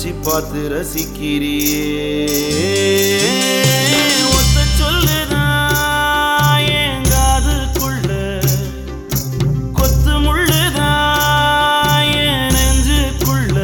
வச்சு பார்த்து ரசிக்கிறியே ஒத்த சொல்லுதான் என் காதுக்குள்ள கொத்து முள்ளுதான் என் நெஞ்சுக்குள்ள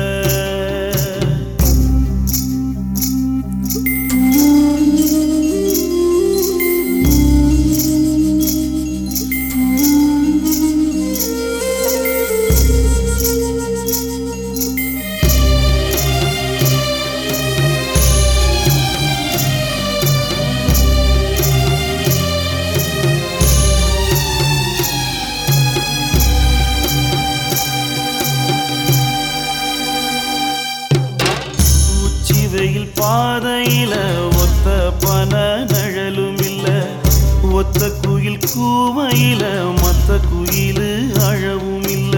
உச்சி வெயில் பாதையில ஒத்த பன நிழலும் இல்ல ஒத்த குயில் கூவையில மத்த குயிலு அழவும் இல்ல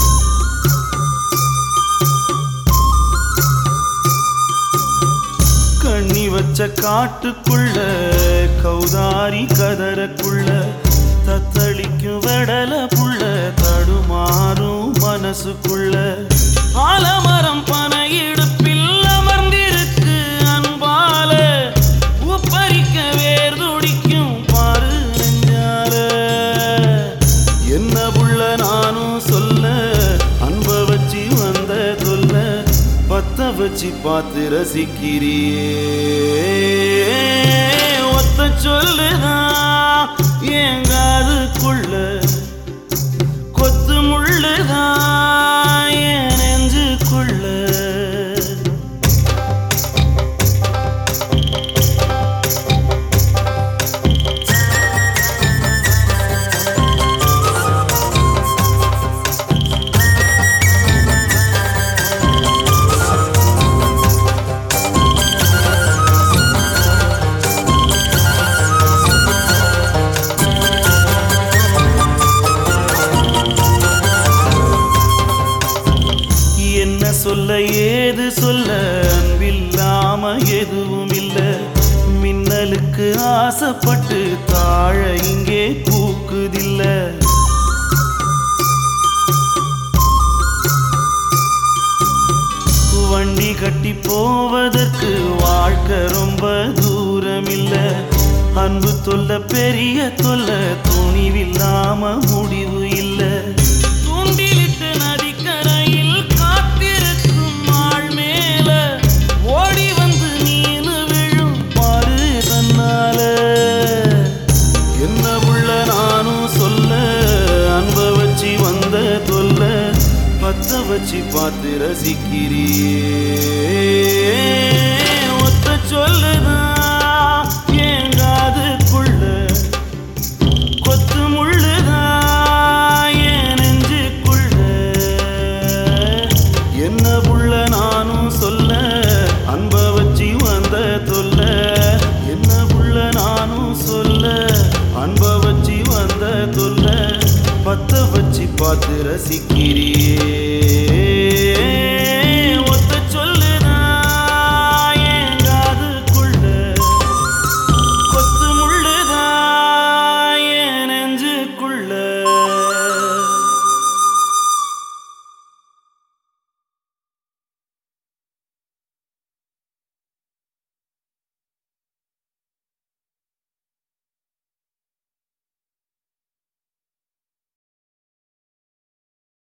கண்ணி வச்ச காட்டுக்குள்ள கௌதாரி கதறக்குள்ள தத்தளிக்கும் வெடல புள்ள தடுமாறும் மனசுக்குள்ள ஆலமரம் பனை இடுப்பில் அமர்ந்திருக்கு அன்பால உப்பரிக்க வேர் துடிக்கும் பாரு நெஞ்சால என்ன புள்ள நானும் சொல்ல அன்ப வச்சு வந்த தொல்ல பத்த வச்சு பார்த்து ரசிக்கிறியே ஒத்த சொல்லுதான் என் காதுக்குள்ள கொத்து முள்ளுதான் என் நெஞ்சுக்குள்ள என்ன சொல்ல ஏது சொல்ல அன்பில்லாம எதுவும் இல்ல மின்னலுக்கு ஆசைப்பட்டு தாழ இங்கே பூக்குதில்ல வண்டி கட்டி போவதற்கு வாழ்க்கை ரொம்ப தூரம் இல்ல அன்பு தொல்ல பெரிய தொல்ல துணிவில்லாம முடிவு இல்ல தூண்டிலிட்டு நதிக்கரையில் காத்திருக்கும் ஆள் மேல ஓடி வந்து மீன் விழும் பாரு தன்னால என்ன உள்ள நானும் சொல்ல அன்ப வச்சு வந்த தொல்ல பத்த வச்சு பார்த்து ரசிக்கிறியே